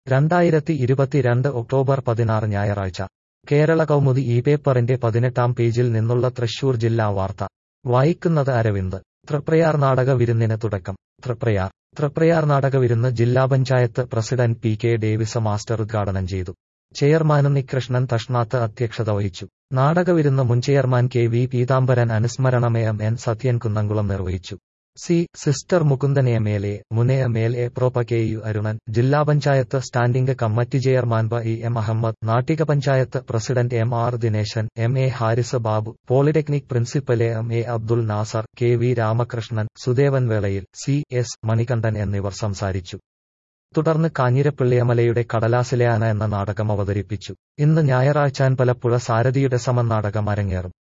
രണ്ടായിരത്തി ഇരുപത്തിരണ്ട് ഒക്ടോബർ പതിനാറ് ഞായറാഴ്ച കേരള കൗമുദി ഈ പേപ്പറിന്റെ പതിനെട്ടാം പേജിൽ നിന്നുള്ള തൃശൂർ ജില്ലാ വാർത്ത വായിക്കുന്നത് അരവിന്ദ് തൃപ്രയാർ നാടക വിരുന്നിന് തുടക്കം തൃപ്രയാർ തൃപ്രയാർ നാടക വിരുന്ന് ജില്ലാ panchayat president P K Davis master ഉദ്ഘാടനം ചെയ്തു ചെയർമാൻ ഉണ്ണികൃഷ്ണൻ തഷ്ണാത്ത് അധ്യക്ഷത വഹിച്ചു നാടകവിരുന്ന് മുൻ ചെയർമാൻ കെ വി പീതാംബരൻ അനുസ്മരണമയം എൻ സത്യൻ കുന്നംകുളം നിർവഹിച്ചു C sister Mukundan M L A മുനെ M L A prof K U Arunan ജില്ലാ പഞ്ചായത്ത് സ്റ്റാൻഡിംഗ് കമ്മിറ്റി ചെയർമാൻ ബ E M Ahammed Nattika panchayat president M R Dineshan M A Haris Babu polytechnic principal M A Abdul Nasser K V Ramakrishnan സുദേവൻ വേളയിൽ C S Manikandan എന്നിവർ സംസാരിച്ചു തുടർന്ന് കാഞ്ഞിരപ്പിള്ളിയമലയുടെ കടലാസിലെ ആന എന്ന നാടകം അവതരിപ്പിച്ചു ഇന്ന് ഞായറാഴ്ചാൻ പലപ്പുഴ സാരഥിയുടെ സമൻ നാടകം അരങ്ങേറും